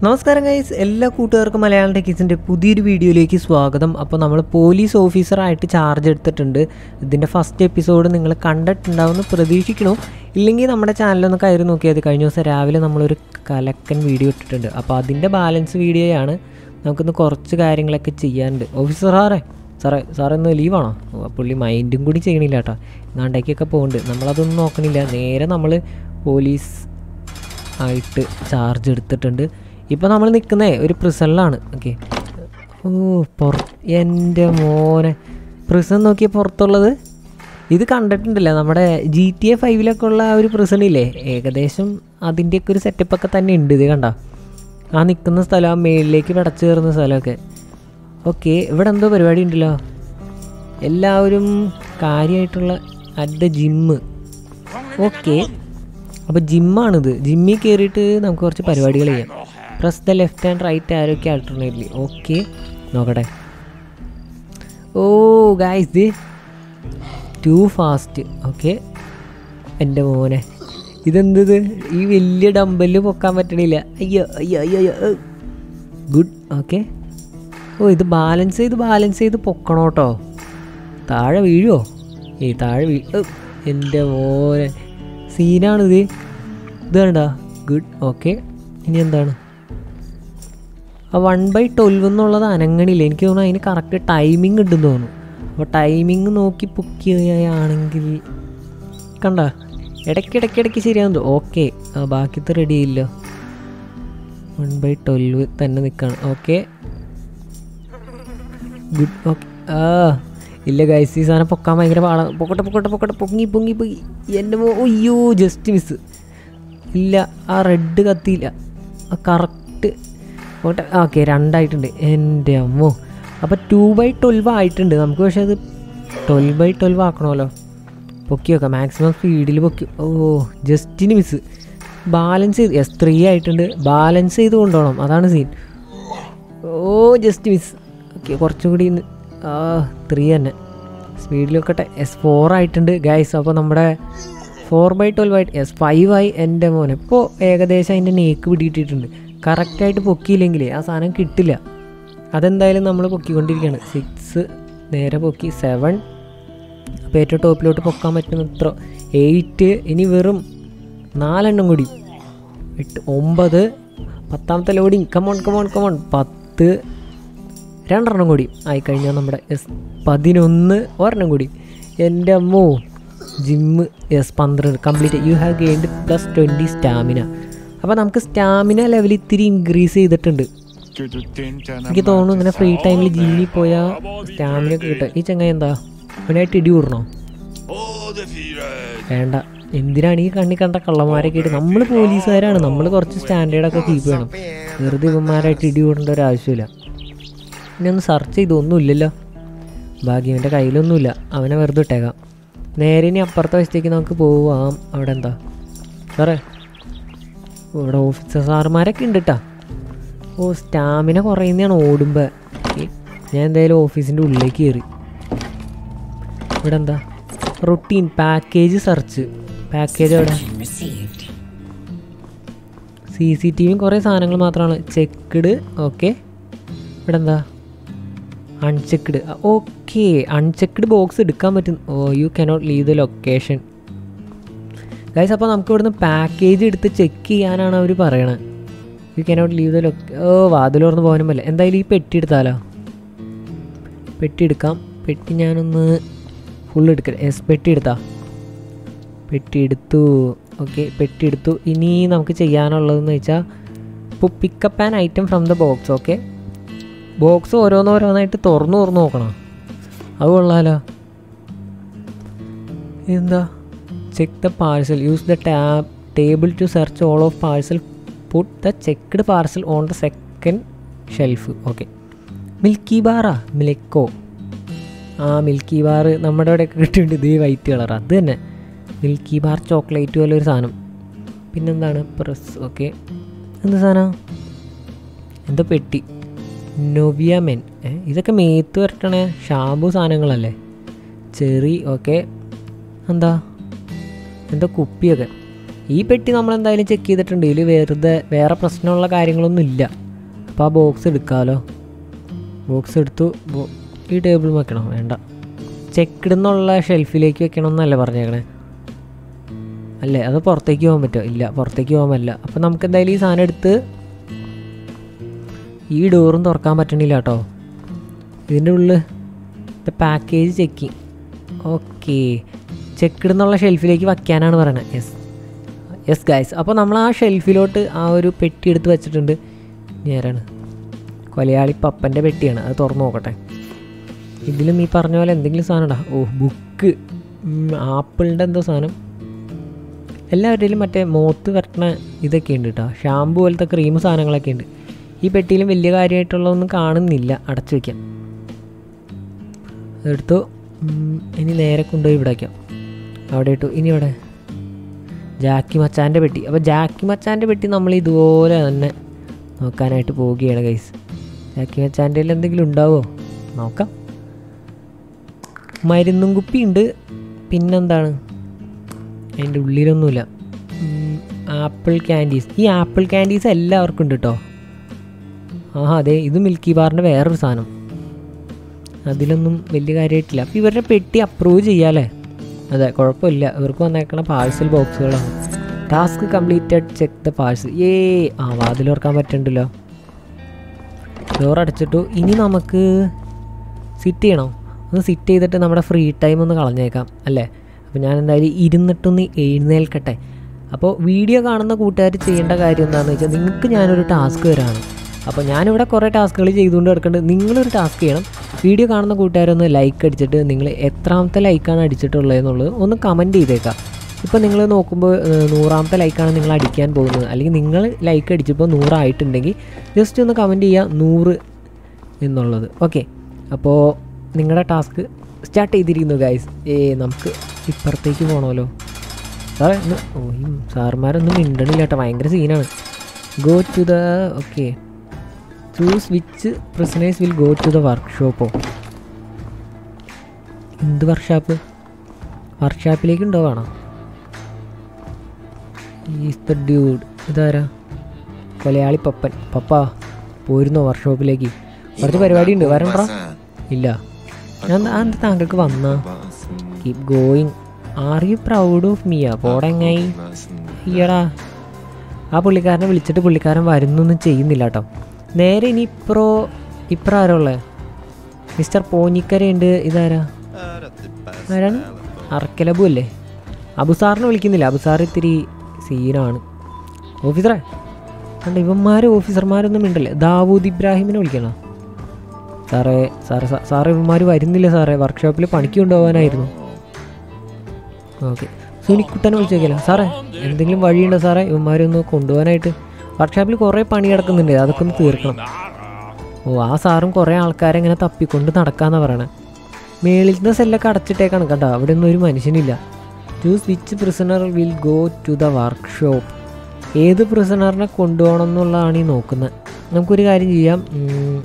നമസ്കാരം ഗൈസ് എല്ലാ കൂട്ടുകാർക്കും മലയാളം ടെക്കീസിൻ്റെ പുതിയൊരു വീഡിയോയിലേക്ക് സ്വാഗതം അപ്പോൾ നമ്മൾ പോലീസ് ഓഫീസറായിട്ട് ചാർജ് എടുത്തിട്ടുണ്ട് ഇതിൻ്റെ ഫസ്റ്റ് എപ്പിസോഡ് നിങ്ങൾ കണ്ടിട്ടുണ്ടാവുമെന്ന് പ്രതീക്ഷിക്കണു ഇല്ലെങ്കിൽ നമ്മുടെ ചാനലൊന്ന് കയറി നോക്കിയാൽ മതി കഴിഞ്ഞ ദിവസം രാവിലെ നമ്മളൊരു കലക്കൻ വീഡിയോ ഇട്ടിട്ടുണ്ട് അപ്പോൾ അതിൻ്റെ ബാലൻസ് വീഡിയോയാണ് നമുക്കിന്ന് കുറച്ച് കാര്യങ്ങളൊക്കെ ചെയ്യാനുണ്ട് ഓഫീസർ സാറേ സാറേ സാറേ ഇന്ന് ലീവാണോ ഓ, പുള്ളി മൈൻഡും കൂടി ചെയ്യണില്ല കേട്ടോ നാണ്ടേക്കൊക്കെ പോകുന്നുണ്ട് നമ്മളതൊന്നും നോക്കണില്ല നേരെ നമ്മൾ പോലീസ് ആയിട്ട് ചാർജ് എടുത്തിട്ടുണ്ട് ഇപ്പോൾ നമ്മൾ നിൽക്കുന്നേ ഒരു പ്രിസണിലാണ് ഓക്കെ ഓ പുറ എൻ്റെ മോനെ പ്രിസൺ നോക്കിയ പുറത്തുള്ളത് ഇത് കണ്ടിട്ടുണ്ടല്ലോ നമ്മുടെ ജി ടി എ ഫൈവിലൊക്കെ ഉള്ള ആ ഒരു പ്രിസണില്ലേ ഏകദേശം അതിൻ്റെയൊക്കെ ഒരു സെറ്റപ്പൊക്കെ തന്നെ ഉണ്ട് ഇത് കണ്ട ആ നിൽക്കുന്ന സ്ഥലം ആ മേളിലേക്ക് പടച്ചു കയറുന്ന സ്ഥലമൊക്കെ ഓക്കെ ഇവിടെ എന്തോ പരിപാടി ഉണ്ടല്ലോ എല്ലാവരും കാര്യമായിട്ടുള്ള അറ്റ് ദ ജിമ്മ് ഓക്കെ അപ്പോൾ ജിമ്മാണിത് ജിമ്മിൽ കയറിയിട്ട് നമുക്ക് കുറച്ച് പരിപാടികൾ ചെയ്യാം press the left and right ആരൊക്കെ ആൾട്ടർനേറ്റ്ലി ഓക്കെ നോക്കട്ടെ oh guys the too fast okay എൻ്റെ മോനെ ഇതെന്തത് ഈ വലിയ ഡമ്പല് പൊക്കാൻ പറ്റണില്ല അയ്യോ അയ്യോ അയ്യോ അയ്യോ ഗുഡ് ഓക്കെ ഓ ഇത് ബാലൻസ് ചെയ്ത് ബാലൻസ് ചെയ്ത് പൊക്കണം കേട്ടോ താഴെ വീഴുമോ ഏയ് താഴെ വീ ഓ, എൻ്റെ മോനെ സീനാണിത് ഇത് കണ്ട ഗുഡ് ഓക്കെ ഇനി എന്താണ് ആ വൺ ബൈ ട്വൽവ് എന്നുള്ളത് അനങ്ങണില്ല എനിക്ക് തോന്നുന്നു അതിന് കറക്റ്റ് ടൈമിംഗ് ഉണ്ടെന്ന് തോന്നുന്നു അപ്പോൾ ടൈമിംഗ് നോക്കി പൊക്കുകയാണെങ്കിൽ കണ്ട ഇടയ്ക്കിടയ്ക്ക് ഇടയ്ക്ക് ശരിയാകുന്നു ഓക്കെ ബാക്കിത്തെ റെഡി ആയില്ല വൺ ബൈ ട്വൽവ് തന്നെ നിൽക്കുകയാണ് ഓക്കെ ഗുഡ് ഓക്കെ ആ ഇല്ല ഗൈസ് ഈ സാധനം പൊക്കാൻ ഭയങ്കര പാടാണ് പൊക്കട്ടെ പൊക്കട്ടെ പൊക്കട്ടെ പൊങ്ങി പൊങ്ങി പൊങ്ങി എൻ്റെ മോ അയ്യോ ജസ്റ്റ് മിസ് ഇല്ല ആ റെഡ് കത്തിയില്ല ആ കറക്റ്റ് പോട്ടെ ഓക്കെ രണ്ടായിട്ടുണ്ട് എൻ്റെ അമ്മോ അപ്പോൾ ടു ബൈ ട്വൽവ് ആയിട്ടുണ്ട് നമുക്ക് പക്ഷേ അത് ട്വൽവ് ബൈ ട്വൽവ് ആക്കണമല്ലോ പൊക്കി വെക്കാം മാക്സിമം സ്പീഡിൽ പൊക്കി ഓ ജസ്റ്റിന് മിസ് ബാലൻസ് ചെയ്ത് എസ് ത്രീ ആയിട്ടുണ്ട് ബാലൻസ് ചെയ്ത് കൊണ്ടുപോകണം അതാണ് scene oh just miss okay കുറച്ചും കൂടി ഇന്ന് ആ ത്രീ തന്നെ സ്പീഡിൽ വെക്കട്ടെ എസ് ഫോർ ആയിട്ടുണ്ട് ഗൈസ് അപ്പോൾ നമ്മുടെ ഫോർ ബൈ ട്വൽവ് ആയിട്ട് എസ് ഫൈവ് ആയി എൻ്റെ മോനെ ഇപ്പോൾ ഏകദേശം അതിൻ്റെ നേക്ക് പിടിയിട്ടിട്ടുണ്ട് കറക്റ്റായിട്ട് പൊക്കിയില്ലെങ്കിലേ ആ സാധനം കിട്ടില്ല അതെന്തായാലും നമ്മൾ പൊക്കിക്കൊണ്ടിരിക്കുകയാണ് സിക്സ് നേരെ പൊക്കി സെവൻ അപ്പോൾ ഏറ്റവും ടോപ്പിലോട്ട് പൊക്കാൻ പറ്റുന്ന ഇത്ര എയ്റ്റ് ഇനി വെറും നാലെണ്ണം കൂടി എട്ട് ഒമ്പത് പത്താമത്തെ ലോഡിങ് കമോൺ കമോൺ കമോൺ പത്ത് രണ്ടെണ്ണം കൂടി ആയിക്കഴിഞ്ഞാൽ നമ്മുടെ എസ് പതിനൊന്ന് ഒരെണ്ണം കൂടി എൻ്റെ അമ്മോ ജിമ്മ് എസ് പന്ത്രണ്ട് complete you have gained plus twenty stamina അപ്പോൾ നമുക്ക് സ്റ്റാമിന ലെവൽ ഇത്തിരി ഇൻക്രീസ് ചെയ്തിട്ടുണ്ട് എനിക്ക് തോന്നുന്നു ഇങ്ങനെ ഫ്രീ ടൈമിൽ ജിമ്മിൽ പോയാൽ സ്റ്റാമിന ഒക്കെ കിട്ടുക ഈ ചങ്ങായി എന്താ അവനായിട്ട് ഇടി കൂടണോ വേണ്ട എന്തിനാണ് ഈ കണ്ണി കണ്ട കള്ളന്മാരൊക്കെ ഇട്ട് നമ്മൾ പോലീസുകാരാണ് നമ്മൾ കുറച്ച് സ്റ്റാൻഡേർഡൊക്കെ കീപ്പ് ചെയ്യണം വെറുതെ ഇവന്മാരായിട്ട് ഇടി കൂടേണ്ട ഒരു ആവശ്യമില്ല ഇനി ഒന്ന് സെർച്ച് ചെയ്തു ഒന്നുമില്ലല്ലോ ഭാഗ്യവൻ്റെ കയ്യിലൊന്നുമില്ല അവനെ വെറുതെ ഇട്ടേക്കാം നേരെ ഇനി അപ്പുറത്തെ വശത്തേക്ക് നമുക്ക് പോവാം അവിടെ എന്താ സാറേ ഓ, ഇവിടെ ഓഫീസർ സാറുമാരൊക്കെ ഉണ്ട് കേട്ടാ ഓ സ്റ്റാമിന കുറയുന്നതാണ് ഓടുമ്പോൾ ഞാൻ എന്തായാലും ഓഫീസിൻ്റെ ഉള്ളിലേക്ക് കയറി ഇവിടെ എന്താ റൊട്ടീൻ പാക്കേജ് സെർച്ച് പാക്കേജ് അവിടെ സി സി ടി വിയും കുറേ സാധനങ്ങൾ മാത്രമാണ് ചെക്ക്ഡ് ഓക്കെ ഇവിടെ എന്താ അൺചെക്ക്ഡ് ഓക്കെ അൺചെക്ക്ഡ് ബോക്സ് എടുക്കാൻ പറ്റും oh you cannot leave the location guys അപ്പോൾ നമുക്ക് ഇവിടുന്ന് പാക്കേജ് എടുത്ത് ചെക്ക് ചെയ്യാനാണ് അവർ പറയണത് യു കനോട്ട് ലീവ് ദ ലൊക്കെ ഓ വാതിലോർന്ന് പോകാനും പറ്റില്ല എന്തായാലും ഈ പെട്ടി എടുത്താലോ പെട്ടി എടുക്കാം പെട്ടി ഞാനൊന്ന് ഫുൾ എടുക്കട്ടെ എസ് പെട്ടി എടുത്താ പെട്ടി എടുത്തു ഓക്കെ പെട്ടി എടുത്ു ഇനി നമുക്ക് ചെയ്യാനുള്ളതെന്ന് വെച്ചാൽ ഇപ്പോൾ pick up an item from the box okay box ഓരോന്നോരോന്നായിട്ട് തുറന്നു തുറന്നു നോക്കണം അത് കൊള്ളാലോ എന്താ check the parcel use the tab table to search all of parcel put the checked parcel on the second shelf okay milky ബാറാ മിൽക്കോ ആ മിൽക്കി ബാർ നമ്മുടെ അവിടെയൊക്കെ കിട്ടിയിട്ടുണ്ട് ഇത് വൈറ്റ് കളർ അത് തന്നെ മിൽക്കി ബാർ ചോക്ലേറ്റ് പോലെ ഒരു സാധനം പിന്നെന്താണ് പ്രസ് ഓക്കെ എന്ത് സാധനം എന്താ പെട്ടി നൊവിയ മെൻ ഏ, ഇതൊക്കെ മേത്ത് വരട്ടണ ഷാമ്പു സാധനങ്ങളല്ലേ ചെറി ഓക്കെ എന്താ എന്താ കുപ്പിയൊക്കെ ഈ പെട്ടി നമ്മൾ എന്തായാലും ചെക്ക് ചെയ്തിട്ടുണ്ട് ഇതിൽ വെറുതെ വേറെ പ്രശ്നമുള്ള കാര്യങ്ങളൊന്നും ഇല്ല അപ്പോൾ ആ ബോക്സ് എടുക്കാമല്ലോ ബോക്സ് എടുത്തു ബോ- ഈ ടേബിൾ വെക്കണം വേണ്ട ചെക്കിഡ് എന്നുള്ള ഷെൽഫിലേക്ക് വെക്കണം എന്നല്ലേ പറഞ്ഞേക്കണേ അല്ലേ അത് പുറത്തേക്ക് പോകാൻ പറ്റുമോ ഇല്ല പുറത്തേക്ക് പോകാൻ പറ്റില്ല അപ്പോൾ നമുക്ക് എന്തായാലും ഈ സാധനം എടുത്ത് ഈ ഡോറും തുറക്കാൻ പറ്റണില്ല കേട്ടോ ഇതിൻ്റെ ഉള്ളിൽ പാക്കേജ് ചെക്കിങ് ഓക്കെ ചെക്കിഡ് എന്നുള്ള ഷെൽഫിലേക്ക് വയ്ക്കാനാണ് പറയണത് യെസ് യെസ് ഗൈസ് അപ്പോൾ നമ്മൾ ആ ഷെൽഫിലോട്ട് ആ ഒരു പെട്ടി എടുത്ത് വെച്ചിട്ടുണ്ട് നേരാണ് കൊലയാളി പപ്പൻ്റെ പെട്ടിയാണ് അത് തുറന്നു നോക്കട്ടെ ഇതിലും ഈ പറഞ്ഞ പോലെ എന്തെങ്കിലും സാധനം ഇടാ ഓ ബുക്ക് ആപ്പിളിൻ്റെ എന്തോ സാധനം എല്ലാവരുടെയും മറ്റേ മോത്ത് വരട്ടണ ഇതൊക്കെ ഉണ്ട് കേട്ടോ ഷാമ്പു പോലത്തെ ക്രീം സാധനങ്ങളൊക്കെ ഉണ്ട് ഈ പെട്ടിയിലും വലിയ കാര്യമായിട്ടുള്ളതൊന്നും കാണുന്നില്ല അടച്ചു വയ്ക്കാം എടുത്തു ഉം, ഇനി നേരെ കൊണ്ടുപോയി ഇവിടെ വയ്ക്കാം അവിടെ ഇട്ടു ഇനി ഇവിടെ ജാക്കി മച്ചാൻ്റെ പെട്ടി അപ്പോൾ ജാക്കി മച്ചാൻ്റെ പെട്ടി നമ്മൾ ഇതുപോലെ തന്നെ നോക്കാനായിട്ട് പോവുകയാണ് ഗൈസ് ജാക്കി മച്ചാൻ്റെ കയ്യിൽ എന്തെങ്കിലും ഉണ്ടാവുമോ നോക്കാം മരുന്നും കുപ്പി ഉണ്ട് പിന്നെന്താണ് അതിൻ്റെ ഉള്ളിലൊന്നുമില്ല ഉം, ആപ്പിൾ ക്യാൻഡീസ് ഈ ആപ്പിൾ ക്യാൻഡീസ് എല്ലാവർക്കും ഉണ്ട് കേട്ടോ ആ അതെ ഇത് മിൽക്കി ബാറിൻ്റെ വേറൊരു സാധനം അതിലൊന്നും വലിയ കാര്യമായിട്ടില്ല അപ്പോൾ ഇവരുടെ പെട്ടി അപ്രൂവ് ചെയ്യാമല്ലേ അതെ കുഴപ്പമില്ല ഇവർക്ക് വന്നേക്കണ പാഴ്സൽ ബോക്സുകളാണ് task completed check the parcel ഏ ആ വാതിൽ ഓർക്കാൻ പറ്റണ്ടല്ലോ ഡോർ അടച്ചിട്ടു ഇനി നമുക്ക് സിറ്റ് ചെയ്യണോ ഒന്ന് സിറ്റ് ചെയ്തിട്ട് നമ്മുടെ ഫ്രീ ടൈം ഒന്ന് കളഞ്ഞേക്കാം അല്ലേ അപ്പോൾ ഞാൻ എന്തായാലും ഇരുന്നിട്ടൊന്ന് എഴുന്നേൽക്കട്ടെ അപ്പോൾ വീഡിയോ കാണുന്ന കൂട്ടുകാർ ചെയ്യേണ്ട കാര്യം എന്താണെന്ന് വെച്ചാൽ നിങ്ങൾക്ക് ഞാനൊരു ടാസ്ക് തരാണ് അപ്പോൾ ഞാനിവിടെ കുറേ ടാസ്കുകൾ ചെയ്തുകൊണ്ട് കിടക്കുന്നുണ്ട് നിങ്ങളൊരു ടാസ്ക് ചെയ്യണം വീഡിയോ കാണുന്ന കൂട്ടുകാരൊന്ന് ലൈക്ക് അടിച്ചിട്ട് നിങ്ങൾ എത്രാമത്തെ ലൈക്കാണ് അടിച്ചിട്ടുള്ളത് എന്നുള്ളത് ഒന്ന് കമൻറ്റ് ചെയ്തേക്കാം ഇപ്പോൾ നിങ്ങൾ നോക്കുമ്പോൾ ഏഹ്, നൂറാമത്തെ ലൈക്കാണ് നിങ്ങൾ അടിക്കാൻ പോകുന്നത് അല്ലെങ്കിൽ നിങ്ങൾ ലൈക്ക് അടിച്ചപ്പോൾ നൂറായിട്ടുണ്ടെങ്കിൽ ജസ്റ്റ് ഒന്ന് കമൻറ്റ് ചെയ്യുക നൂറ് എന്നുള്ളത് ഓക്കെ അപ്പോൾ നിങ്ങളുടെ ടാസ്ക് സ്റ്റാർട്ട് ചെയ്തിരിക്കുന്നു ഗൈസ് ഏ നമുക്ക് ഇപ്പുറത്തേക്ക് പോകണമല്ലോ സാറേ ഇന്ന് ഓ ഈ സാറുമാരൊന്നും മിണ്ടണില്ല കേട്ടോ ഭയങ്കര സീനാണ് go to the okay choose which prisoners will go to the വർക്ക്ഷോപ്പോ എന്ത് വർക്ക്ഷോപ്പ് വർക്ക്ഷോപ്പിലേക്ക് ഉണ്ടോ വേണം ഈസ് ദ ഡ്യൂഡ് ഇതാരാ കൊലയാളി പപ്പൻ പപ്പ പോയിരുന്നോ വർക്ക്ഷോപ്പിലേക്ക് കുറച്ച് പരിപാടി ഉണ്ട് വരണ്ട ഇല്ല ഞാൻ എന്താ താങ്കൾക്ക് വന്ന keep going are you proud of മീയാ പോടെങ്ങായി ഈയടാ ആ പുള്ളിക്കാരനെ വിളിച്ചിട്ട് പുള്ളിക്കാരൻ വരുന്നൊന്നും ചെയ്യുന്നില്ല കേട്ടോ നേരെ ഇനി ഇപ്രോ ഇപ്ര ആരാ ഉള്ളത് മിസ്റ്റർ പോഞ്ഞിക്കരയുണ്ട് ഇതാരാ ആരാണ് അറക്കലബു അല്ലേ അബുസാറിനെ വിളിക്കുന്നില്ല അബുസാർ ഇത്തിരി സീനാണ് ഓഫീസറെ കണ്ട ഇവന്മാർ ഓഫീസർമാരൊന്നും ഉണ്ടല്ലേ ദാവൂദ് ഇബ്രാഹിമിനെ വിളിക്കണോ സാറേ സാറേ സാ- സാറേ ഇവന്മാർ വരുന്നില്ല സാറേ വർക്ക്ഷോപ്പിൽ പണിക്ക് കൊണ്ടുപോകാനായിരുന്നു ഓക്കെ സുനിക്കുട്ടനെ വിളിച്ചേക്കല്ലോ സാറേ എന്തെങ്കിലും വഴിയുണ്ടോ സാറേ ഇവന്മാരൊന്ന് കൊണ്ടുപോകാനായിട്ട് വർക്ക്ഷോപ്പിൽ കുറേ പണി കിടക്കുന്നുണ്ട് അതൊക്കെ ഒന്ന് തീർക്കണം ഓ ആ സാറും കുറേ ആൾക്കാരെ ഇങ്ങനെ തപ്പിക്കൊണ്ട് നടക്കാന്നാ പറയണേ മേളിലത്തെ സെല്ലൊക്കെ അടച്ചിട്ടേക്കാണ് കണ്ടോ അവിടെ ഒന്നും ഒരു മനുഷ്യനില്ല choose which prisoner will go to the workshop ഏത് പ്രിസണറിനെ കൊണ്ടുപോകണം എന്നുള്ളതാണ് ഈ നോക്കുന്നത് നമുക്കൊരു കാര്യം ചെയ്യാം ഉം,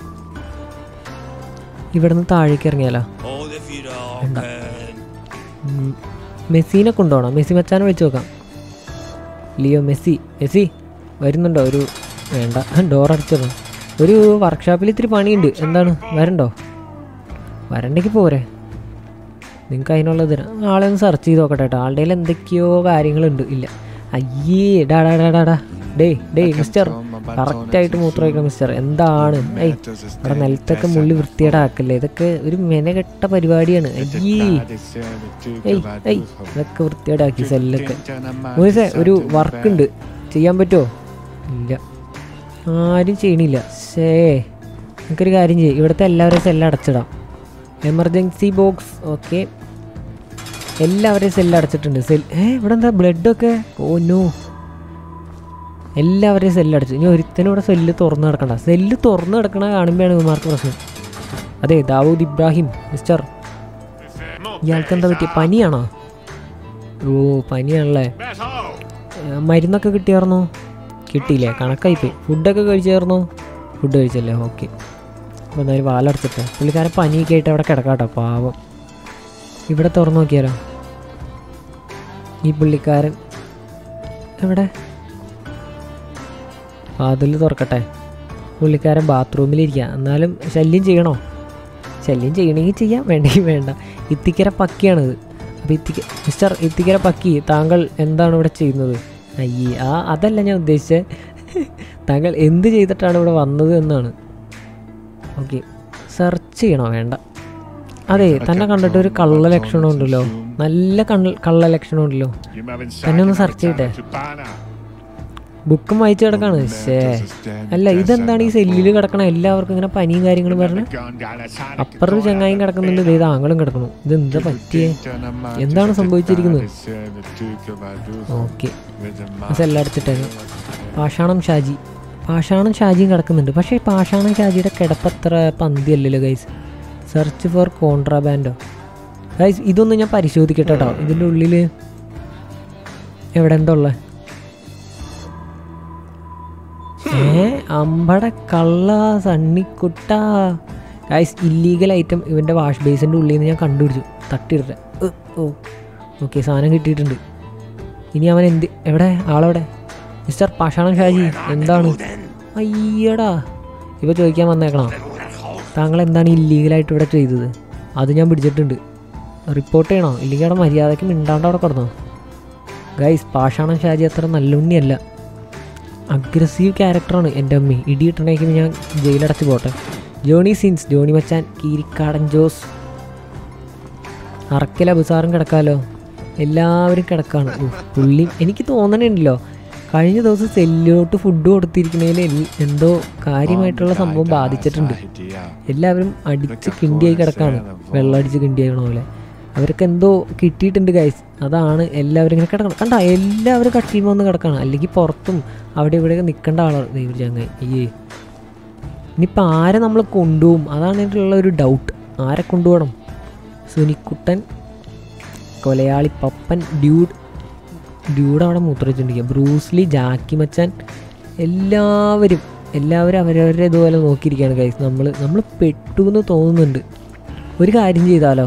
ഇവിടുന്ന് താഴേക്ക് ഇറങ്ങിയാലോ Hold if you don't വേണ്ട. can. ഉം, മെസ്സിനെ കൊണ്ടുപോകണം മെസ്സി മച്ചാനെ വിളിച്ച് നോക്കാം ലിയോ മെസ്സി മെസ്സി വരുന്നുണ്ടോ ഒരു വേണ്ട ഡോർ അടച്ചിടണം ഒരു വർക്ക്ഷോപ്പിൽ ഇത്തിരി പണിയുണ്ട് എന്താണ് വരണ്ടോ വരണ്ടെങ്കിൽ പോരെ നിങ്ങൾക്ക് അതിനുള്ളത് തരാം ആളെ ഒന്ന് സെർച്ച് ചെയ്ത് നോക്കട്ടെ കേട്ടോ ആളുടെ കയ്യിൽ എന്തൊക്കെയോ കാര്യങ്ങളുണ്ട് ഇല്ല അയ്യേ ഡാ ഡാ ഡാ ഡാ ഡാ ഡേ ഡേ മിസ്റ്റർ കറക്റ്റായിട്ട് മൂത്രം വയ്ക്കണം മിസ്റ്റർ എന്താണ് ഏയ് അവിടെ നിലത്തൊക്കെ മുള്ളി വൃത്തിയേടാക്കല്ലേ ഇതൊക്കെ ഒരു മെനകെട്ട പരിപാടിയാണ് അയ്യേ ഏയ് ഏയ് ഇതൊക്കെ വൃത്തിയേടാക്കി സെല്ലൊക്കെ മോനിസേ ഒരു വർക്ക് ഉണ്ട് ചെയ്യാൻ പറ്റുമോ ഇല്ല ആരും ചെയ്യണില്ല ശേ നമുക്കൊരു കാര്യം ചെയ്യും ഇവിടുത്തെ എല്ലാവരെയും സെല്ല് അടച്ചിടാം എമർജൻസി ബോക്സ് ഓക്കെ എല്ലാവരെയും സെല്ല് അടച്ചിട്ടുണ്ട് സെൽ ഏ ഇവിടെ എന്താ ബ്ലഡൊക്കെ ഓ നോ എല്ലാവരെയും സെല്ല് അടച്ചു ഇനി ഒരുത്തനും ഇവിടെ സെല്ല് തുറന്ന് കിടക്കണ്ട സെല്ല് തുറന്ന് കിടക്കണ കാണുമ്പോഴാണ് ഇവന്മാർക്ക് പ്രശ്നം അതെ ദാവൂദ് ഇബ്രാഹിം മിസ്റ്റർ ഇയാൾക്ക് എന്താ പറ്റിയ പനിയാണോ ഓ പനിയാണല്ലേ ഏ, മരുന്നൊക്കെ കിട്ടിയായിരുന്നോ കിട്ടിയില്ലേ കണക്കായിപ്പോയി ഫുഡൊക്കെ കഴിച്ചായിരുന്നോ ഫുഡ് കഴിച്ചല്ലേ ഓക്കെ അപ്പോൾ എന്തായാലും വാലടച്ചിട്ട് പുള്ളിക്കാരൻ പനിയൊക്കെ ആയിട്ട് അവിടെ കിടക്കാട്ടോ പാവം ഇവിടെ തുറന്നു നോക്കിയാലോ ഈ പുള്ളിക്കാരൻ എവിടെ വാതിൽ തുറക്കട്ടെ പുള്ളിക്കാരൻ ബാത്റൂമിലിരിക്കുക എന്നാലും ശല്യം ചെയ്യണോ ശല്യം ചെയ്യണമെങ്കിൽ ചെയ്യാം വേണ്ടെങ്കിൽ വേണ്ട ഇത്തിക്കര പക്കിയാണിത് അപ്പോൾ ഇത്തിക്ക മിസ്റ്റർ ഇത്തിക്കര പക്കി താങ്കൾ എന്താണ് ഇവിടെ ചെയ്യുന്നത് അയ്യേ ആ അതല്ല ഞാൻ ഉദ്ദേശിച്ചത് താങ്കൾ എന്ത് ചെയ്തിട്ടാണ് ഇവിടെ വന്നത് എന്നാണ് ഓക്കെ സെർച്ച് ചെയ്യണോ വേണ്ട അതെ തന്നെ കണ്ടിട്ട് ഒരു കള്ള ലക്ഷണം ഉണ്ടല്ലോ നല്ല കള്ള കള്ള ലക്ഷണം ഉണ്ടല്ലോ തന്നെ ഒന്ന് സെർച്ച് ചെയ്യട്ടെ ബുക്കും വായിച്ചു കിടക്കാണ് ശേ അല്ല ഇതെന്താണ് ഈ സെല്ലിൽ കിടക്കണ എല്ലാവർക്കും ഇങ്ങനെ പനിയും കാര്യങ്ങളും പറഞ്ഞ് അപ്പുറത്ത് ചങ്ങായും കിടക്കുന്നുണ്ട് ദേ താങ്കളും കിടക്കുന്നു ഇത് എന്താ പറ്റിയേ എന്താണ് സംഭവിച്ചിരിക്കുന്നത് ഓക്കെ സെല്ലാം അടിച്ചിട്ടേക്കാം പാഷാണം ഷാജി പാഷാണം ഷാജിയും കിടക്കുന്നുണ്ട് പക്ഷേ പാഷാണം ഷാജിയുടെ കിടപ്പത്ര പന്തിയല്ലല്ലോ ഗൈസ് സെർച്ച് ഫോർ കോൺട്രാബാൻഡോ ഗൈസ് ഇതൊന്നും ഞാൻ പരിശോധിക്കട്ടെ കേട്ടോ ഇതിൻ്റെ ഉള്ളിൽ എവിടെ എന്താ ഉള്ളത് ഏ അമ്പട കള്ള സണ്ണിക്കുട്ട ഗൈസ് ഇല്ലീഗൽ ഐറ്റം ഇവൻ്റെ വാഷ് ബേസിൻ്റെ ഉള്ളിൽ നിന്ന് ഞാൻ കണ്ടുപിടിച്ചു തട്ടിയിട്ടെ ഓ ഓക്കെ സാധനം കിട്ടിയിട്ടുണ്ട് ഇനി അവൻ എന്ത് എവിടെ ആളെവിടെ മിസ്റ്റർ പാഷാണം ഷാജി എന്താണ് അയ്യടാ ഇവ ചോദിക്കാൻ വന്നേക്കണോ താങ്കൾ എന്താണ് ഇല്ലീഗലായിട്ട് ഇവിടെ ചെയ്തത് അത് ഞാൻ പിടിച്ചിട്ടുണ്ട് റിപ്പോർട്ട് ചെയ്യണോ ഇല്ലെങ്കിൽ അവിടെ മര്യാദയ്ക്ക് മിണ്ടാണ്ട് അവിടെ കിടന്നോ ഗൈസ് പാഷാണം ഷാജി അത്ര നല്ല ഉണ്ണിയല്ല അഗ്രസീവ് ക്യാരക്ടറാണ് എൻ്റെ അമ്മി ഇടി കിട്ടണേക്ക് ഞാൻ ജയിലടച്ച് പോട്ടെ ജോണി സിൻസ് ജോണി മച്ചാൻ കീരിക്കാടൻ ജോസ് അറക്കൽ അബുസാറും കിടക്കാലോ എല്ലാവരും കിടക്കാണ് ഉഫ്, പുള്ളി എനിക്ക് തോന്നണുണ്ടല്ലോ കഴിഞ്ഞ ദിവസം സെല്ലിലോട്ട് ഫുഡ് കൊടുത്തിരിക്കുന്നതിൽ എന്തോ കാര്യമായിട്ടുള്ള സംഭവം ബാധിച്ചിട്ടുണ്ട് എല്ലാവരും അടിച്ച് കിണ്ടിയായി കിടക്കാണ് വെള്ളം അടിച്ച് കിണ്ടിയാകണ പോലെ അവർക്ക് എന്തോ കിട്ടിയിട്ടുണ്ട് ഗൈസ് അതാണ് എല്ലാവരും ഇങ്ങനെ കിടക്കണം കണ്ട എല്ലാവരും കട്ടിയുമ്പോൾ വന്ന് കിടക്കണം അല്ലെങ്കിൽ പുറത്തും അവിടെ ഇവിടെയൊക്കെ നിൽക്കേണ്ട ആളാണ് ദൈവം ചങ്ങായി അയ്യേ ഇനിയിപ്പോൾ ആരെ നമ്മൾ കൊണ്ടുപോകും അതാണ് ഇതിലുള്ള ഒരു ഡൗട്ട് ആരെ കൊണ്ടുപോകണം സുനിക്കുട്ടൻ കൊലയാളി പപ്പൻ ഡ്യൂഡ് ഡ്യൂഡ് അവിടെ മൂത്രവെച്ചിട്ടുണ്ടെങ്കിൽ ബ്രൂസ്ലി ജാക്കി മച്ചാൻ എല്ലാവരും എല്ലാവരും അവരവരുടെ ഇതുപോലെ നോക്കിയിരിക്കുകയാണ് കൈസ് നമ്മൾ നമ്മൾ പെട്ടു എന്ന് തോന്നുന്നുണ്ട് ഒരു കാര്യം ചെയ്താലോ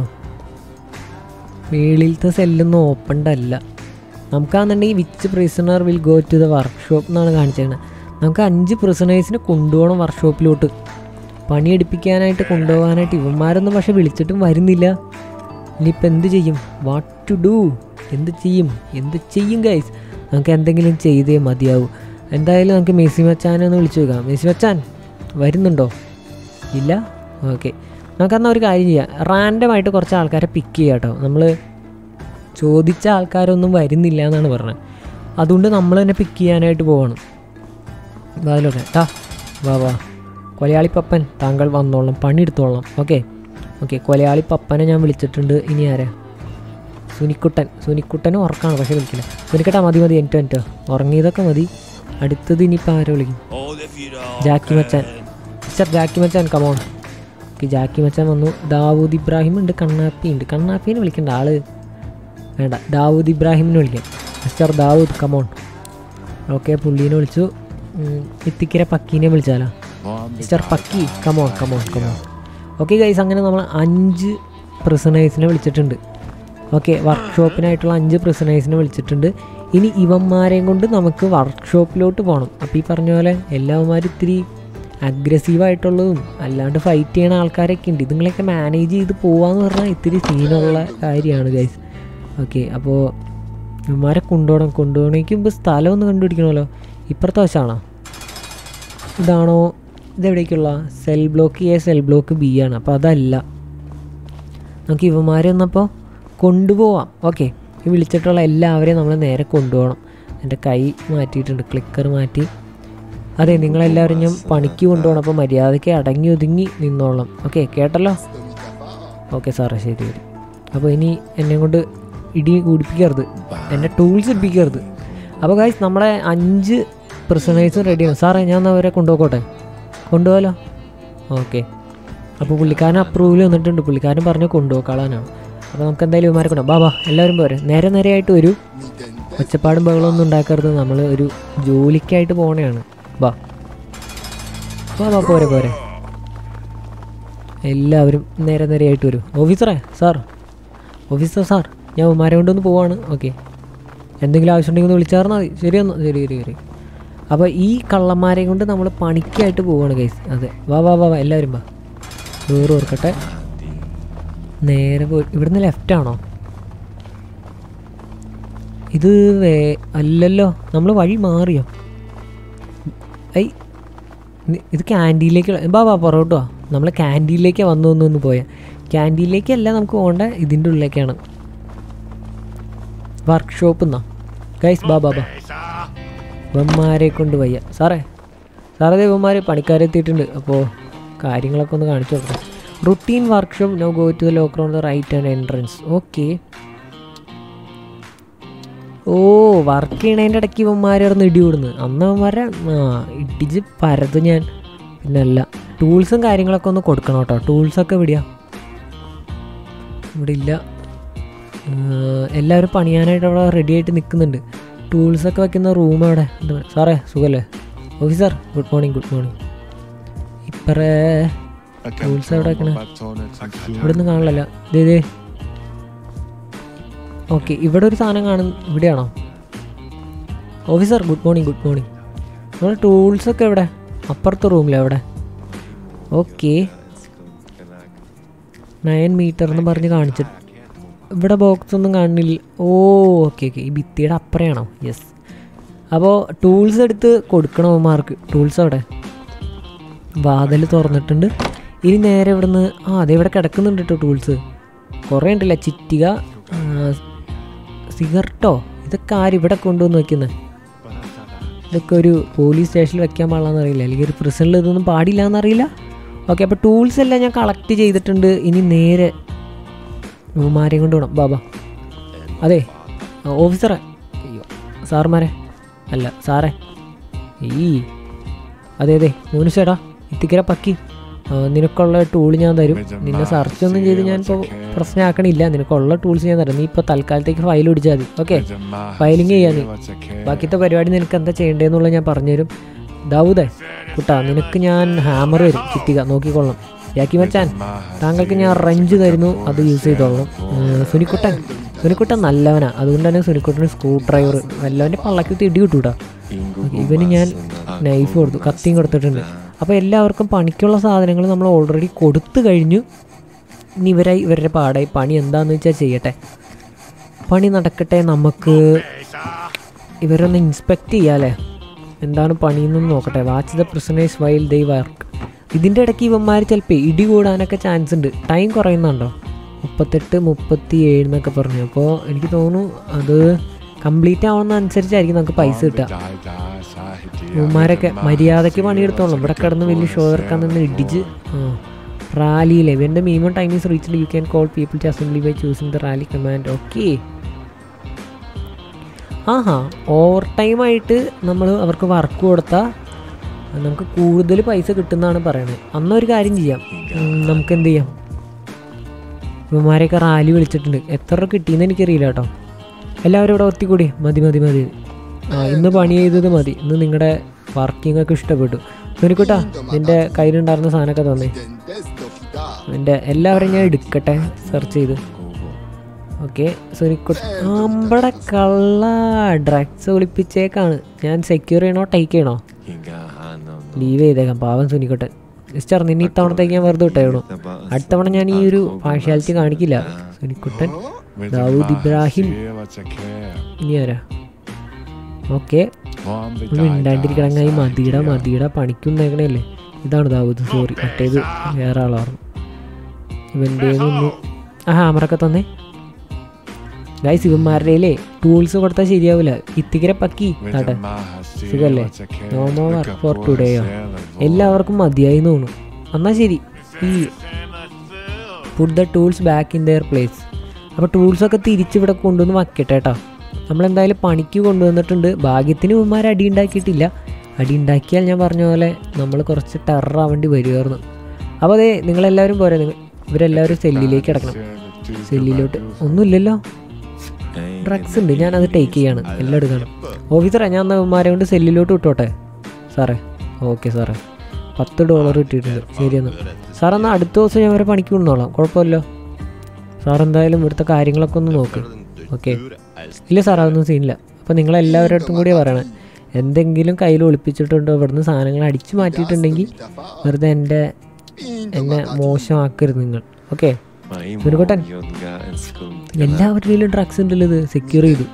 മേളിലത്തെ സെല്ലൊന്നും ഓപ്പൺഡ് അല്ല നമുക്കാണെന്നുണ്ടെങ്കിൽ which prisoner will go to the workshop എന്നാണ് കാണിച്ചത് നമുക്ക് അഞ്ച് പ്രിസണേഴ്സിനെ കൊണ്ടുപോകണം വർക്ക്ഷോപ്പിലോട്ട് പണിയെടുപ്പിക്കാനായിട്ട് കൊണ്ടുപോകാനായിട്ട് ഇവന്മാരൊന്നും പക്ഷെ വിളിച്ചിട്ടും വരുന്നില്ല ഇനിയിപ്പോൾ എന്ത് ചെയ്യും വാട്ട് ടു ഡു എന്ത് ചെയ്യും എന്ത് ചെയ്യും ഗൈസ് നമുക്ക് എന്തെങ്കിലും ചെയ്തേ മതിയാവൂ എന്തായാലും നമുക്ക് മെസ്സി മച്ചാനെ ഒന്ന് വിളിച്ചു നോക്കാം മെസ്സി മച്ചാൻ വരുന്നുണ്ടോ ഇല്ല ഓക്കെ നമുക്കെന്നാൽ ഒരു കാര്യം ചെയ്യാം റാൻഡമായിട്ട് കുറച്ച് ആൾക്കാരെ പിക്ക് ചെയ്യാം കേട്ടോ നമ്മൾ ചോദിച്ച ആൾക്കാരൊന്നും വരുന്നില്ല എന്നാണ് പറഞ്ഞത് അതുകൊണ്ട് നമ്മൾ തന്നെ പിക്ക് ചെയ്യാനായിട്ട് പോകണം അതിലൊക്കെ ടാ വാ വാ കൊലയാളി പപ്പൻ താങ്കൾ വന്നോളാം പണിയെടുത്തോളാം ഓക്കെ ഓക്കെ കൊലയാളി പപ്പനെ ഞാൻ വിളിച്ചിട്ടുണ്ട് ഇനി ആരാ സുനിക്കുട്ടൻ സുനിക്കുട്ടനും ഉറക്കാണ് പക്ഷേ വിളിക്കില്ല സുനിക്കട്ടാ മതി മതി എനിക്ക് എനിക്ക് ഉറങ്ങിയതൊക്കെ മതി അടുത്തത് ഇനിയിപ്പോൾ ആരെ വിളിക്കും ജാക്കി മച്ചാൻ മിസ്റ്റർ ജാക്കി മച്ചാൻ കമോൺ ഓക്കെ ജാക്കി മച്ചാൻ വന്നു ദാവൂദ് ഇബ്രാഹിം ഉണ്ട് കണ്ണാപ്പി ഉണ്ട് കണ്ണാപ്പീനെ വിളിക്കേണ്ട ആള് വേണ്ട ദാവൂദ് ഇബ്രാഹിമിനെ വിളിക്കാം മിസ്റ്റർ ദാവൂദ് കമോൺ ഓക്കെ പുള്ളീനെ വിളിച്ചു ഉം, ഇത്തിക്കര പക്കീനെ വിളിച്ചാലോ mister Pakki come on come on come on okay guys അങ്ങനെ നമ്മൾ അഞ്ച് പ്രിസണേഴ്സിനെ വിളിച്ചിട്ടുണ്ട് ഓക്കെ വർക്ക്ഷോപ്പിനായിട്ടുള്ള അഞ്ച് പ്രിസണേഴ്സിനെ വിളിച്ചിട്ടുണ്ട് ഇനി ഇവന്മാരെയും കൊണ്ട് നമുക്ക് വർക്ക്ഷോപ്പിലോട്ട് പോകണം അപ്പോൾ ഈ പറഞ്ഞ പോലെ എല്ലാവന്മാരും ഇത്തിരി അഗ്രസീവായിട്ടുള്ളതും അല്ലാണ്ട് ഫൈറ്റ് ചെയ്യണ ആൾക്കാരൊക്കെ ഉണ്ട് ഇതുങ്ങളെയൊക്കെ മാനേജ് ചെയ്ത് പോവാന്ന് പറഞ്ഞാൽ ഇത്തിരി സീനുള്ള കാര്യമാണ് ഗൈസ് ഓക്കെ അപ്പോൾ ഇവന്മാരെ കൊണ്ടുപോകണം കൊണ്ടുപോകണമെങ്കിൽ മുമ്പ് സ്ഥലം ഒന്ന് കണ്ടുപിടിക്കണമല്ലോ ഇപ്പുറത്തെ വശമാണോ ഇതാണോ ഇതെവിടേക്കുള്ള cell block A cell block B ആണ് അപ്പോൾ അതല്ല നമുക്ക് ഇവന്മാരെ ഒന്നപ്പോൾ കൊണ്ടുപോവാം ഓക്കെ ഈ വിളിച്ചിട്ടുള്ള എല്ലാവരെയും നമ്മൾ നേരെ കൊണ്ടുപോകണം എൻ്റെ കൈ മാറ്റിയിട്ടുണ്ട് ക്ലിക്കർ മാറ്റി അതെ നിങ്ങളെല്ലാവരും ഞാൻ പണിക്ക് കൊണ്ടുപോകണം അപ്പോൾ മര്യാദയ്ക്ക് അടങ്ങി ഒതുങ്ങി നിന്നോളാം ഓക്കെ കേട്ടല്ലോ ഓക്കെ സാറേ ശരി ശരി അപ്പോൾ ഇനി എന്നെ കൊണ്ട് ഇടി കൂടിപ്പിക്കരുത് എന്നെ ടൂൾസ് ഇടിപ്പിക്കരുത് അപ്പോൾ ഗായ്സ് നമ്മളെ അഞ്ച് പ്രിസണേഴ്സും റെഡിയാണ് സാറേ ഞാൻ എന്നാൽ അവരെ കൊണ്ടുപോകട്ടെ കൊണ്ടുപോകാലോ ഓക്കെ അപ്പോൾ പുള്ളിക്കാരൻ അപ്രൂവൽ വന്നിട്ടുണ്ട് പുള്ളിക്കാരൻ പറഞ്ഞ് കൊണ്ടുപോക്കാളാനാണ് അപ്പോൾ നമുക്ക് എന്തായാലും ഇവന്മാരെ കൊണ്ടു ബാബാ എല്ലാവരും പോരെ നേരെ നേരെയായിട്ട് ഒരു ഒച്ചപ്പാടും ബഹളമൊന്നും ഉണ്ടാക്കരുത് നമ്മൾ ഒരു ജോലിക്കായിട്ട് പോകണയാണ് ബാ ബാ ബാ പോരെ പോരെ എല്ലാവരും നേരെ നേരെയായിട്ട് വരും ഓഫീസറേ സാർ ഓഫീസർ സാർ ഞാൻ ഉമാരെ കൊണ്ടൊന്ന് പോവാണ് ഓക്കെ എന്തെങ്കിലും ആവശ്യമുണ്ടെങ്കിൽ ഒന്ന് വിളിച്ചാർന്നാൽ മതി ശരി എന്നാ ശരി ശരി ശരി അപ്പോൾ ഈ കള്ളന്മാരെ കൊണ്ട് നമ്മൾ പണിക്കായിട്ട് പോവാണ് ഗൈസ് അതെ വാ വാ വാ വാ എല്ലാവരും വാ വേറെ ഓർക്കട്ടെ നേരെ പോയി ഇവിടുന്ന് ലെഫ്റ്റ് ആണോ ഇത് വേ അല്ലല്ലോ നമ്മൾ വഴി മാറിയോ ഐ നി- ഇത് ക്യാൻറ്റീനിലേക്ക് ബാ ബാ പുറകോട്ട് വാ നമ്മൾ ക്യാൻറ്റീനിലേക്ക് വന്നു വന്നു ഒന്ന് പോയാൽ ക്യാൻറ്റീനിലേക്കല്ല നമുക്ക് പോകേണ്ട ഇതിൻ്റെ ഉള്ളിലേക്കാണ് വർക്ക്ഷോപ്പ് എന്നാ ഗൈസ് ബാ ബാ ബാ ഇവന്മാരെ കൊണ്ട് വയ്യ സാറേ സാറേ ദേ ഇവന്മാർ പണിക്കാരെത്തിയിട്ടുണ്ട് അപ്പോൾ കാര്യങ്ങളൊക്കെ ഒന്ന് കാണിച്ചു കൊടുക്കാം routine workshop no go to the locker on the right and entrance okay oh work ചെയ്യണതിൻ്റെ ഇടയ്ക്ക് ഇവന്മാരായിരുന്നു ഇടി വിടുന്നത് അന്ന് ഇവന്മാരെ ആ ഇടിച്ച് പരതും ഞാൻ പിന്നല്ല ടൂൾസും കാര്യങ്ങളൊക്കെ ഒന്ന് കൊടുക്കണം കേട്ടോ ടൂൾസൊക്കെ എവിടെയാ ഇവിടെ ഇല്ല ഏർ, എല്ലാവരും പണിയാനായിട്ട് അവിടെ റെഡി ആയിട്ട് നിൽക്കുന്നുണ്ട് ടൂൾസൊക്കെ വെക്കുന്ന റൂം അവിടെ ഉണ്ട്. സാറേ സുഖല്ലേ officer good morning good morning ഇപ്പറേ ടൂൾസ് എവിടെ വെക്കണേ ഇവിടെ നിന്ന് കാണില്ല ഇതേ ഇതേ ഓക്കെ ഇവിടെ ഒരു സാധനം കാണുന്നു ഇവിടെയാണോ officer good morning good morning നമ്മുടെ ടൂൾസൊക്കെ എവിടെ അപ്പുറത്തെ റൂമിലെ എവിടെ ഓക്കെ നയൻ മീറ്റർ എന്ന് പറഞ്ഞ് കാണിച്ചിട്ട് ഇവിടെ ബോക്സ് ഒന്നും കാണുന്നില്ല ഓ ഓക്കെ ഓക്കെ ഈ ഭിത്തിയുടെ അപ്പുറയാണോ യെസ് അപ്പോൾ ടൂൾസ് എടുത്ത് കൊടുക്കണം അവന്മാർക്ക് ടൂൾസ് അവിടെ വാതിൽ തുറന്നിട്ടുണ്ട് ഇനി നേരെ ഇവിടുന്ന് ആ അതെ ഇവിടെ കിടക്കുന്നുണ്ട് കേട്ടോ ടൂൾസ് കുറേ ഉണ്ടല്ലേ ചിറ്റിക ആ, സിഗരറ്റോ ഇതൊക്കെ ആര് ഇവിടെ കൊണ്ടുവന്ന് വെക്കുന്നത് ഇതൊക്കെ ഒരു പോലീസ് സ്റ്റേഷനിൽ വെക്കാൻ പാടില്ലെന്ന് അറിയില്ല അല്ലെങ്കിൽ ഒരു പ്രിസണിൽ ഇതൊന്നും പാടില്ല എന്നറിയില്ല ഓക്കെ അപ്പോൾ ടൂൾസ് എല്ലാം ഞാൻ കളക്ട് ചെയ്തിട്ടുണ്ട് ഇനി നേരെ ഉമ്മാരെയും കൊണ്ട് വിടാം ബാബാ അതെ ആ, ഓഫീസറെ അയ്യോ സാറുമാരെ അല്ല സാറേ ഈ അതെ അതെ മോനുസേടാ ഇത്തിക്കര പക്കി ആ, നിനക്കുള്ള ടൂൾ ഞാൻ തരും നിന്നെ സെർച്ച് ഒന്നും ചെയ്ത് ഞാൻ ഇപ്പോൾ പ്രശ്നമാക്കണില്ല നിനക്കുള്ള ടൂൾസ് ഞാൻ തരാം നീ ഇപ്പോൾ തൽക്കാലത്തേക്ക് ഫയൽ പിടിച്ചാൽ മതി ഓക്കെ ഫയലിംഗ് ചെയ്യാൻ നീ ബാക്കിത്തെ പരിപാടി നിനക്ക് എന്താ ചെയ്യേണ്ടതെന്നുള്ളത് ഞാൻ പറഞ്ഞുതരും ദാവൂദേ കുട്ടാ നിനക്ക് ഞാൻ ഹാമർ തരും ചിത്തിക നോക്കിക്കൊള്ളാം യാക്കി മച്ചാൻ താങ്കൾക്ക് ഞാൻ റഞ്ച് തരുന്നു അത് യൂസ് ചെയ്തോളണം ഏർ, സുനിക്കുട്ടൻ സുനിക്കുട്ടൻ നല്ലവനാ അതുകൊണ്ട് തന്നെ സുനിക്കുട്ടന് സ്ക്രൂ ഡ്രൈവർ വല്ലവൻ്റെ പള്ളക്കുത്തി ഇടി കിട്ടൂട്ടാ ഇവന് ഞാൻ നൈഫ് കൊടുത്തു കത്തിയും കൊടുത്തിട്ടുണ്ട് അപ്പോൾ എല്ലാവർക്കും പണിക്കുള്ള സാധനങ്ങൾ നമ്മൾ ഓൾറെഡി കൊടുത്തു കഴിഞ്ഞു ഇനി ഇവരായി ഇവരുടെ പാടായി പണി എന്താണെന്ന് വെച്ചാൽ ചെയ്യട്ടെ പണി നടക്കട്ടെ നമുക്ക് ഇവരൊന്ന് ഇൻസ്പെക്ട് ചെയ്യാല്ലേ എന്താണ് പണിയെന്ന് നോക്കട്ടെ watch the prisoners while they work ഇതിൻ്റെ ഇടയ്ക്ക് ഇവന്മാർ ചിലപ്പോൾ ഇടി കൂടാനൊക്കെ ചാൻസ് ഉണ്ട് ടൈം കുറയുന്നുണ്ടോ മുപ്പത്തെട്ട് മുപ്പത്തി ഏഴ് എന്നൊക്കെ പറഞ്ഞു അപ്പോൾ എനിക്ക് തോന്നുന്നു അത് കംപ്ലീറ്റ് ആവുന്ന അനുസരിച്ചായിരിക്കും നമുക്ക് പൈസ കിട്ടുക ഇവന്മാരൊക്കെ മര്യാദയ്ക്ക് പണിയെടുത്തോളാം ഇവിടെ കിടന്ന് വലിയ ഷോ ഇറക്കാൻ നിന്ന് ഇടിച്ച് റാലിയിലെ ഇവൻ്റെ minimum time is reached you can call people to assembly by choosing the rally command okay ആഹാ ഓവർ ടൈമായിട്ട് നമ്മൾ അവർക്ക് വർക്ക് കൊടുത്താൽ നമുക്ക് കൂടുതൽ പൈസ കിട്ടുന്നതാണ് പറയണത് അന്നൊരു കാര്യം ചെയ്യാം ഉം, നമുക്ക് എന്ത് ചെയ്യാം ഇവന്മാരെയൊക്കെ റാലി വിളിച്ചിട്ടുണ്ട് എത്ര രൂപ കിട്ടിയെന്ന് എനിക്കറിയില്ല കേട്ടോ എല്ലാവരും ഇവിടെ ഒത്തിക്കൂടി മതി മതി മതി ആ ഇന്ന് പണി ചെയ്തത് മതി ഇന്ന് നിങ്ങളുടെ വർക്കിംഗ് ഒക്കെ ഇഷ്ടപ്പെട്ടു സുനിക്കുട്ടാ നിൻ്റെ കയ്യിലുണ്ടായിരുന്ന സാധനമൊക്കെ തന്നേ എൻ്റെ എല്ലാവരും ഞാൻ എടുക്കട്ടെ സെർച്ച് ചെയ്ത് ഓക്കെ സുനിക്കുട്ട അമ്പടെ കള്ള ഡ്രഗ്സ് ഒളിപ്പിച്ചേക്കാണ് ഞാൻ സെക്യൂർ ചെയ്യണോ ടേക്ക് ചെയ്യണോ ലീവ് ചെയ്തേക്കാം പാവം സുനിക്കുട്ടൻ മിസ്റ്റർ നിന്നെ ഇത്തവണത്തേക്ക് ഞാൻ വെറുതെ വിട്ടേക്കണു അടുത്ത തവണ ഞാൻ ഈ ഒരു പാഷ്യാലിറ്റി കാണിക്കില്ല സുനിക്കുട്ടൻ ദാവൂദ് ഇബ്രാഹിം ഇനി ആരാ ഓക്കെ മിണ്ടാണ്ടിരിക്കണങ്ങായി മതിയുടെ മതിയുടെ പണിക്കുന്നേക്കണല്ലേ ഇതാണ് ദാവൂദ് സോറി മറ്റേത് വേറെ ആളായിരുന്നു ഇവൻ്റെ ഒന്ന് ആ ഹാമറൊക്കെ തന്നേ ഗൈസ് ഇവന്മാരുടെ ടൂൾസ് കൊടുത്താൽ ശരിയാവില്ല ഇത്തിക്കര പക്കി താട്ടെ സുഖല്ലേ നോ മോർ വർക്ക് ഫോർ ടുഡേയോ എല്ലാവർക്കും മതിയായി എന്ന് തോന്നുന്നു എന്നാൽ ശരി ഈ put the tools back in their place അപ്പോൾ ടൂൾസൊക്കെ തിരിച്ചിവിടെ കൊണ്ടുവന്ന് വയ്ക്കട്ടെ കേട്ടോ നമ്മളെന്തായാലും പണിക്ക് കൊണ്ടുവന്നിട്ടുണ്ട് ഭാഗ്യത്തിന് ഇവന്മാർ അടി ഉണ്ടാക്കിയിട്ടില്ല അടി ഉണ്ടാക്കിയാൽ ഞാൻ പറഞ്ഞ പോലെ നമ്മൾ കുറച്ച് ടെററാവേണ്ടി വരുമായിരുന്നു അപ്പോൾ അതെ നിങ്ങളെല്ലാവരും പോരെ നിങ്ങൾ ഇവരെല്ലാവരും സെല്ലിലേക്ക് കിടക്കണം സെല്ലിലോട്ട് ഒന്നുമില്ലല്ലോ ഡ്രഗ്സ് ഉണ്ട് ഞാൻ അത് ടേക്ക് ചെയ്യാണ് എല്ലാം എടുക്കണം ഓഫീസറെ ഞാൻ എന്നാൽ ഇവന്മാരെ കൊണ്ട് സെല്ലിലോട്ട് വിട്ടോട്ടെ സാറേ ഓക്കെ സാറേ പത്ത് ഡോളർ കിട്ടിയിട്ടുണ്ട് ശരിയെന്ന് സാർ എന്നാൽ അടുത്ത ദിവസം ഞാൻ അവരെ പണിക്ക് കൊണ്ടുവന്നോളാം കുഴപ്പമില്ലോ സാർ എന്തായാലും ഇവിടുത്തെ കാര്യങ്ങളൊക്കെ ഒന്ന് നോക്ക് ഓക്കെ ഇല്ല സാർ അതൊന്നും സീനില്ല അപ്പോൾ നിങ്ങളെല്ലാവരുടെ അടുത്തും കൂടിയാണ് പറയണത് എന്തെങ്കിലും കയ്യിൽ ഒളിപ്പിച്ചിട്ടുണ്ടോ ഇവിടുന്ന് സാധനങ്ങൾ അടിച്ചു മാറ്റിയിട്ടുണ്ടെങ്കിൽ വെറുതെ എൻ്റെ എന്നെ മോശമാക്കരുത് നിങ്ങൾ ഓക്കെ സുനിക്കുട്ടൻ എല്ലാവരുടെയും ഡ്രഗ്സ് ഉണ്ടല്ലോ ഇത് സെക്യൂർ ചെയ്തു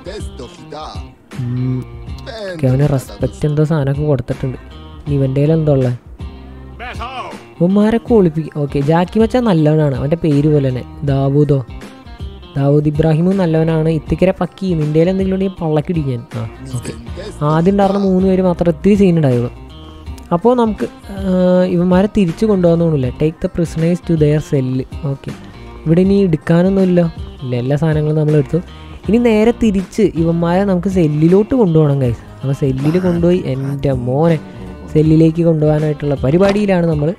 ഉം. ഓക്കെ അവന് റെസ്പെക്റ്റ് എന്തോ സാധനമൊക്കെ കൊടുത്തിട്ടുണ്ട് ഇനി ഇവൻ്റെ എന്തോ ഉള്ളത് ഉമ്മാരൊക്കെ ഒളിപ്പിക്കും ഓക്കെ ജാക്കി മച്ചാൻ നല്ലവനാണ് അവൻ്റെ പേര് പോലെ തന്നെ ദാവൂദോ ദാവൂദ് ഇബ്രാഹിമും നല്ലവനാണ് ഇത്തിക്കര പക്കി നിൻ്റെ എന്തെങ്കിലും ഉണ്ടെങ്കിൽ പള്ളക്കിടിക്കും ഞാൻ ആ ഓക്കെ ആദ്യം ഉണ്ടായിരുന്ന മൂന്ന് പേര് മാത്രം ഇത്തിരി സീൻ ഉണ്ടായുള്ളൂ അപ്പോൾ നമുക്ക് ആ, ഇവന്മാരെ തിരിച്ചു കൊണ്ടുപോകുന്നില്ല take the prisoners to their cell okay ഇവിടെ ഇനി എടുക്കാനൊന്നുമില്ല ഇല്ല എല്ലാ സാധനങ്ങളും നമ്മൾ എടുത്തു ഇനി നേരെ തിരിച്ച് ഇവന്മാരെ നമുക്ക് സെല്ലിലോട്ട് കൊണ്ടുപോകണം കൈസ് അപ്പോൾ സെല്ലിൽ കൊണ്ടുപോയി എൻ്റെ മോനെ സെല്ലിലേക്ക് കൊണ്ടുപോകാനായിട്ടുള്ള പരിപാടിയിലാണ് നമ്മൾ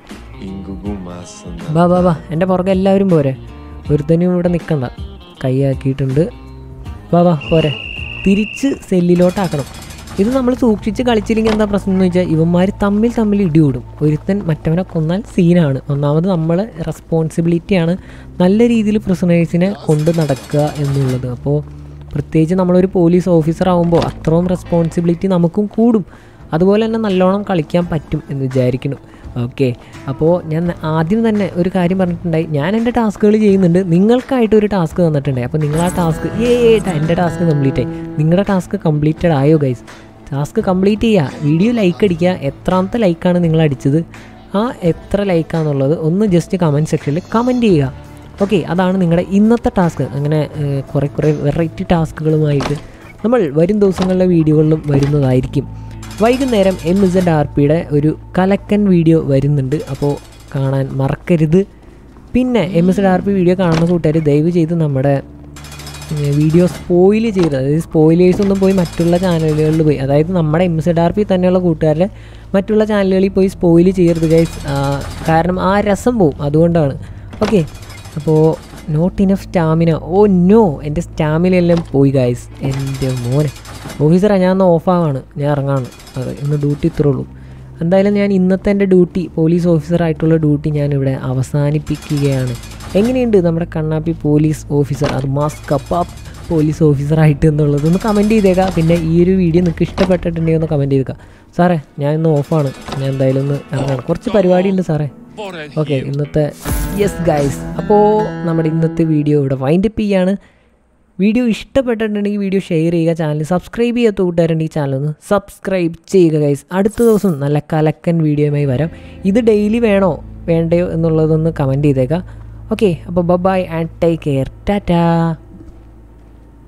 ബാ ബാ ബാ എൻ്റെ പുറകെ എല്ലാവരും പോരെ ഒരുത്തനും ഇവിടെ നിൽക്കണ്ട കൈയാക്കിയിട്ടുണ്ട് വാ വാ പോരെ തിരിച്ച് സെല്ലിലോട്ടാക്കണം ഇത് നമ്മൾ സൂക്ഷിച്ച് കളിച്ചില്ലെങ്കിൽ എന്താ പ്രശ്നം എന്ന് വെച്ചാൽ ഇവന്മാർ തമ്മിൽ തമ്മിൽ ഇടികൂടും ഒരുത്തൻ മറ്റവനെ കൊന്നാൽ സീനാണ് ഒന്നാമത് നമ്മൾ റെസ്പോൺസിബിലിറ്റിയാണ് നല്ല രീതിയിൽ പ്രിസണേഴ്സിനെ കൊണ്ട് നടക്കുക എന്നുള്ളത് അപ്പോൾ പ്രത്യേകിച്ച് നമ്മളൊരു പോലീസ് ഓഫീസർ ആകുമ്പോൾ അത്രയും റെസ്പോൺസിബിലിറ്റി നമുക്കും കൂടും അതുപോലെ തന്നെ നല്ലോണം കളിക്കാൻ പറ്റും എന്ന് വിചാരിക്കുന്നു ഓക്കെ അപ്പോൾ ഞാൻ ആദ്യം തന്നെ ഒരു കാര്യം പറഞ്ഞിട്ടുണ്ടായി ഞാൻ എൻ്റെ ടാസ്കുകൾ ചെയ്യുന്നുണ്ട് നിങ്ങൾക്കായിട്ട് ഒരു ടാസ്ക് തന്നിട്ടുണ്ടായി അപ്പോൾ നിങ്ങൾ ആ ടാസ്ക് ഏ എൻ്റെ ടാസ്ക് കംപ്ലീറ്റ് ആയി നിങ്ങളുടെ ടാസ്ക് കംപ്ലീറ്റഡ് ആയോ ഗൈസ് ടാസ്ക് കംപ്ലീറ്റ് ചെയ്യുക വീഡിയോ ലൈക്ക് അടിക്കുക എത്രാമത്തെ ലൈക്കാണ് നിങ്ങൾ അടിച്ചത് ആ എത്ര ലൈക്കാന്നുള്ളത് ഒന്ന് ജസ്റ്റ് കമൻറ്റ് സെക്ഷനിൽ കമൻറ്റ് ചെയ്യുക ഓക്കെ അതാണ് നിങ്ങളുടെ ഇന്നത്തെ ടാസ്ക് അങ്ങനെ ഏഹ്, കുറേ കുറേ വെറൈറ്റി ടാസ്കുകളുമായിട്ട് നമ്മൾ വരും ദിവസങ്ങളിലെ വീഡിയോകളിലും വരുന്നതായിരിക്കും വൈകുന്നേരം എം ഇസഡ് ആർ പിയുടെ ഒരു കലക്കൻ വീഡിയോ വരുന്നുണ്ട് അപ്പോൾ കാണാൻ മറക്കരുത് പിന്നെ M S R P video കാണുന്ന കൂട്ടുകാർ ദയവ് ചെയ്ത് നമ്മുടെ വീഡിയോ സ്പോയിൽ ചെയ്ത് അതായത് സ്പോയിലേഴ്സ് ഒന്നും പോയി മറ്റുള്ള ചാനലുകളിൽ പോയി അതായത് നമ്മുടെ എം സെഡ് ആർ പി തന്നെയുള്ള കൂട്ടുകാരുടെ മറ്റുള്ള ചാനലുകളിൽ പോയി സ്പോയിൽ ചെയ്യരുത് ഗൈസ് കാരണം ആ രസം പോവും അതുകൊണ്ടാണ് ഓക്കെ അപ്പോൾ not enough stamina oh no എൻ്റെ സ്റ്റാമിന എല്ലാം പോയി ഗൈസ് എൻ്റെ മോനെ ഓഫീസറാ ഞാൻ ഒന്ന് ഓഫാവാണ് ഞാൻ ഇറങ്ങാണ് അതെ ഇന്ന് ഡ്യൂട്ടി ഇത്രേ ഉള്ളൂ എന്തായാലും ഞാൻ ഇന്നത്തെ എൻ്റെ ഡ്യൂട്ടി പോലീസ് ഓഫീസറായിട്ടുള്ള ഡ്യൂട്ടി ഞാനിവിടെ അവസാനിപ്പിക്കുകയാണ് എങ്ങനെയുണ്ട് നമ്മുടെ കണ്ണാപ്പി പോലീസ് ഓഫീസർ അർമാസ് കപ്പാപ്പ് പോലീസ് ഓഫീസറായിട്ട് എന്നുള്ളത് ഒന്ന് കമൻറ്റ് ചെയ്തേക്കാം പിന്നെ ഈ ഒരു വീഡിയോ നിങ്ങൾക്ക് ഇഷ്ടപ്പെട്ടിട്ടുണ്ടെങ്കിൽ ഒന്ന് കമൻറ്റ് ചെയ്തേക്കാം സാറേ ഞാൻ ഇന്ന് ഓഫാണ് ഞാൻ എന്തായാലും ഒന്ന് ഇറങ്ങാണ് കുറച്ച് പരിപാടി ഉണ്ട് സാറേ ഓക്കെ ഇന്നത്തെ യെസ് ഗൈസ് അപ്പോൾ നമ്മുടെ ഇന്നത്തെ വീഡിയോ ഇവിടെ വൈൻഡപ്പ് ചെയ്യാണ് വീഡിയോ ഇഷ്ടപ്പെട്ടിട്ടുണ്ടെങ്കിൽ വീഡിയോ ഷെയർ ചെയ്യുക ചാനൽ സബ്സ്ക്രൈബ് ചെയ്യാത്ത കൂട്ടുകാരുണ്ടെങ്കിൽ ചാനൽ ഒന്ന് സബ്സ്ക്രൈബ് ചെയ്യുക ഗൈസ് അടുത്ത ദിവസം നല്ല കലക്കൻ വീഡിയോയുമായി വരാം ഇത് ഡെയിലി വേണോ വേണ്ടയോ എന്നുള്ളതൊന്ന് കമൻറ്റ് ചെയ്തേക്കാം ഓക്കെ അപ്പോൾ bye and take care Tata